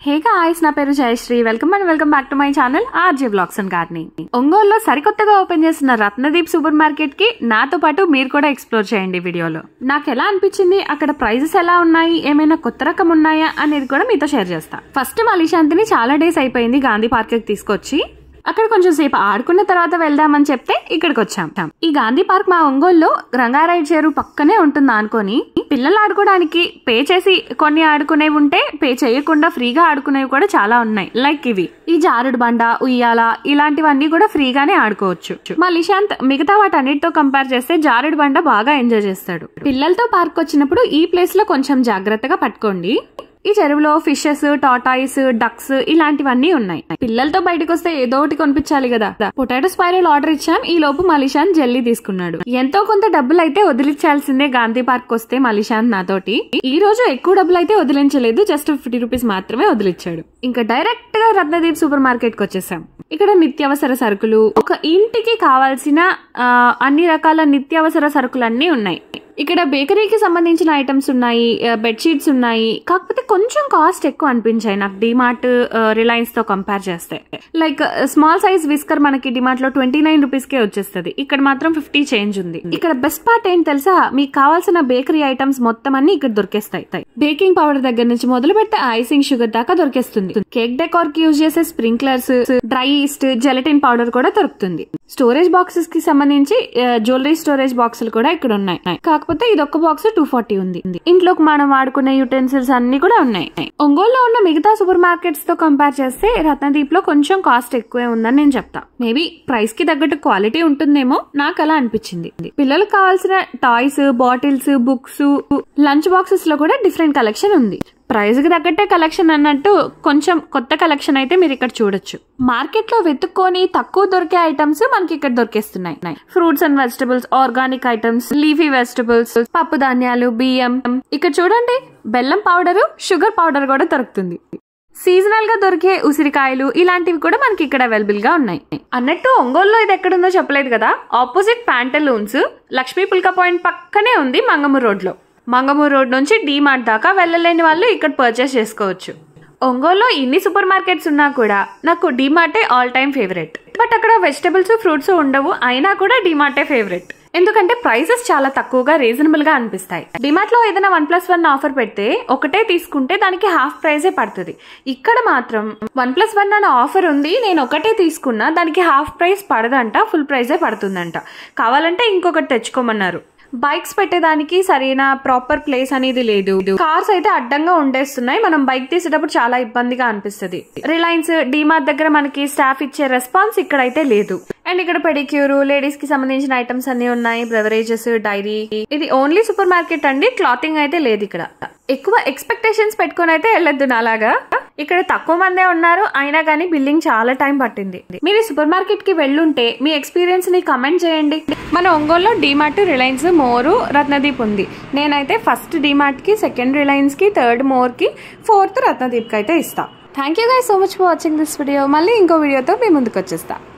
హే guys నా పేరు Jayashree welcome and welcome back to my channel RJ blogs and gardening ఒంగోలులో సరికొత్తగా ఓపెన్ చేసిన రత్నదీప్ సూపర్ మార్కెట్ కి నాతో పాటు మీరు కూడా ఎక్స్ప్లోర్ చేయండి వీడియోలో నాకు ఎలా అనిపించింది అక్కడ ప్రైజెస్ ఎలా ఉన్నాయి ఏమైనా కొత్త రకం ఉన్నాయా అనేది కూడా మీతో షేర్ చేస్తా ఫస్ట్ మలిశాంతిని చాలా డేస్ అయిపోయింది గాంధీ పార్క్ కి తీసుకొచ్చి అక్కడ కొంచెం సేపు ఆడుకున్న తర్వాత వెళ్దామని చెప్తే ఇక్కడికి వచ్చాం ఈ గాంధీ పార్క్ మా ఒంగోలులో రంగారాయుడు చెరువు పక్కనే ఉంటుంది అనుకొని పిల్లలు ఆడుకోవడానికి పే చేసి కొన్ని ఆడుకునేవి ఉంటే పే చేయకుండా ఫ్రీగా ఆడుకునేవి కూడా చాలా ఉన్నాయి లైక్ ఇవి ఈ జారుడు బండ ఉయ్యాల ఇలాంటివన్నీ కూడా ఫ్రీగానే ఆడుకోవచ్చు మా లిశాంత్ మిగతా వాటన్నిటితో కంపేర్ చేస్తే జారుడు బండ బాగా ఎంజాయ్ చేస్తాడు పిల్లలతో పార్క్ వచ్చినప్పుడు ఈ ప్లేస్ లో కొంచెం జాగ్రత్తగా పట్టుకోండి ఈ చెరువులో ఫిషెస్ టాటాయిస్ డక్స్ ఇలాంటివన్నీ ఉన్నాయి పిల్లలతో బయటకు వస్తే ఏదో ఒకటి కొనిపించాలి కదా పొటాటో స్పైరల్ ఆర్డర్ ఇచ్చాం ఈ లోపు మలిషాన్ జల్లీ తీసుకున్నాడు ఎంతో కొంత డబ్బులు అయితే వదిలించాల్సిందే గాంధీ పార్క్ వస్తే మలిషాన్ నాతోటి ఈ రోజు ఎక్కువ డబ్బులు అయితే వదిలించలేదు జస్ట్ ఫిఫ్టీ రూపీస్ మాత్రమే వదిలించాడు ఇంకా డైరెక్ట్ గా రత్నదీప్ సూపర్ మార్కెట్ కి వచ్చేసాం ఇక్కడ నిత్యావసర సరుకులు ఒక ఇంటికి కావాల్సిన ఆ, అన్ని రకాల నిత్యావసర సరుకులన్నీ ఉన్నాయి ఇక్కడ బేకరీకి సంబంధించిన ఐటమ్స్ ఉన్నాయి బెడ్షీట్స్ ఉన్నాయి కాకపోతే కొంచెం కాస్ట్ ఎక్కువ అనిపించాయి నాకు డిమార్ట్ రిలయన్స్ తో కంపేర్ చేస్తే లైక్ స్మాల్ సైజ్ విస్కర్ మనకి డిమార్ట్ లో ట్వంటీ నైన్ రూపీస్ కే వచ్చేస్తుంది ఇక్కడ మాత్రం ఫిఫ్టీ చేంజ్ ఉంది ఇక్కడ బెస్ట్ పార్ట్ ఏంటి తెలుసా మీకు కావాల్సిన బేకరీ ఐటమ్స్ మొత్తం అన్ని ఇక్కడ దొరికేస్తాయి బేకింగ్ పౌడర్ దగ్గర నుంచి మొదలు పెడితే ఐసింగ్ షుగర్ దాకా దొరికేస్తుంది కేక్ డెకార్ కి యూజ్ చేసే sprinklers dry yeast gelatin powder కూడా దొరుకుతుంది స్టోరేజ్ బాక్సెస్ కి సంబంధించి జ్యువెలరీ స్టోరేజ్ బాక్సులు కూడా ఇక్కడ ఉన్నాయి కాకపోతే ఇది ఒక్క బాక్స్ టూ ఫార్టీ ఉంది ఇంట్లోకి మనం వాడుకునే యూటెన్సిల్స్ అన్ని కూడా ఉన్నాయి ఒంగోలులో ఉన్న మిగతా సూపర్ మార్కెట్స్ తో కంపేర్ చేస్తే రత్నదీప్ లో కొంచెం కాస్ట్ ఎక్కువే ఉందని నేను చెప్తా మేబీ ప్రైస్ కి తగ్గట్టు క్వాలిటీ ఉంటుందేమో నాకు అలా అనిపించింది పిల్లలకు కావాల్సిన toys bottles books lunch boxes లో కూడా డిఫరెంట్ కలెక్షన్ ఉంది ప్రైస్ కి తగ్గట్టే కలెక్షన్ అన్నట్టు కొంచెం కొత్త కలెక్షన్ అయితే మీరు ఇక్కడ చూడొచ్చు మార్కెట్ లో వెతుక్కొని తక్కువ దొరికే ఐటమ్స్ మనకి ఇక్కడ దొరికేస్తున్నాయి fruits and vegetables organic items leafy vegetables పప్పు ధాన్యాలు బియ్యం ఇక్కడ చూడండి బెల్లం పౌడర్ షుగర్ పౌడర్ కూడా దొరుకుతుంది సీజనల్ గా దొరికే ఉసిరికాయలు ఇలాంటివి కూడా మనకి ఇక్కడ అవైలబుల్ గా ఉన్నాయి అన్నట్టు ఒంగోలులో ఇది ఎక్కడుందో చెప్పలేదు కదా opposite Pantaloons Lakshmi Pulka point పక్కనే ఉంది మంగమూరు రోడ్ లో మంగమూరు రోడ్ నుంచి డీమార్ట్ దాకా వెళ్ళలేని వాళ్ళు ఇక్కడ పర్చేస్ చేసుకోవచ్చు ఒంగోలులో ఇన్ని సూపర్ మార్కెట్స్ ఉన్నా కూడా నాకు డీమార్టే ఆల్ టైమ్ ఫేవరెట్ బట్ అక్కడ వెజిటబుల్స్ ఫ్రూట్స్ ఉండవు అయినా కూడా డీమార్టే ఫేవరెట్ ఎందుకంటే ప్రైసెస్ చాలా తక్కువగా రీజనబుల్ గా అనిపిస్తాయి డిమార్ట్ లో ఏదైనా వన్ ప్లస్ వన్ ఆఫర్ పెడితే ఒకటే తీసుకుంటే దానికి హాఫ్ ప్రైజే పడుతుంది ఇక్కడ మాత్రం వన్ ప్లస్ వన్ అనే ఆఫర్ ఉంది నేను ఒకటే తీసుకున్నా దానికి హాఫ్ ప్రైస్ పడదంట ఫుల్ ప్రైజే పడుతుందంట కావాలంటే ఇంకొకటి తెచ్చుకోమన్నారు బైక్స్ పెట్టేదానికి సరైన ప్రాపర్ ప్లేస్ అనేది లేదు కార్స్ అయితే అడ్డంగా ఉండేస్తున్నాయి మనం బైక్ తీసేటప్పుడు చాలా ఇబ్బందిగా అనిపిస్తుంది రిలయన్స్ డిమార్ట్ దగ్గర మనకి స్టాఫ్ ఇచ్చే రెస్పాన్స్ ఇక్కడైతే లేదు అండ్ ఇక్కడ పెడిక్యూర్ లేడీస్ కి సంబంధించిన ఐటమ్స్ అన్ని ఉన్నాయి బ్రవరేజెస్ డైరీ ఇది ఓన్లీ సూపర్ మార్కెట్ అండి క్లాతింగ్ అయితే లేదు ఇక్కడ ఎక్కువ ఎక్స్పెక్టేషన్స్ పెట్టుకుని అయితే వెళ్ళొద్దు నాలాగా ఇక్కడ తక్కువ మందే ఉన్నారు అయినా కానీ బిల్లింగ్ చాలా టైం పట్టింది మీరు సూపర్ మార్కెట్ కి వెళ్ళుంటే మీ ఎక్స్పీరియన్స్ ని కమెంట్ చేయండి మన ఒంగోలులో డిమార్ట్ రిలయన్స్ మోరు రత్నదీప్ ఉంది నేనైతే ఫస్ట్ డిమార్ట్ కి సెకండ్ రిలయన్స్ కి థర్డ్ మోర్ కి ఫోర్త్ రత్నదీప్ కి అయితే ఇస్తా thank you guys so much for watching this video మళ్ళీ ఇంకో వీడియోతో మీ ముందుకు వచ్చేస్తా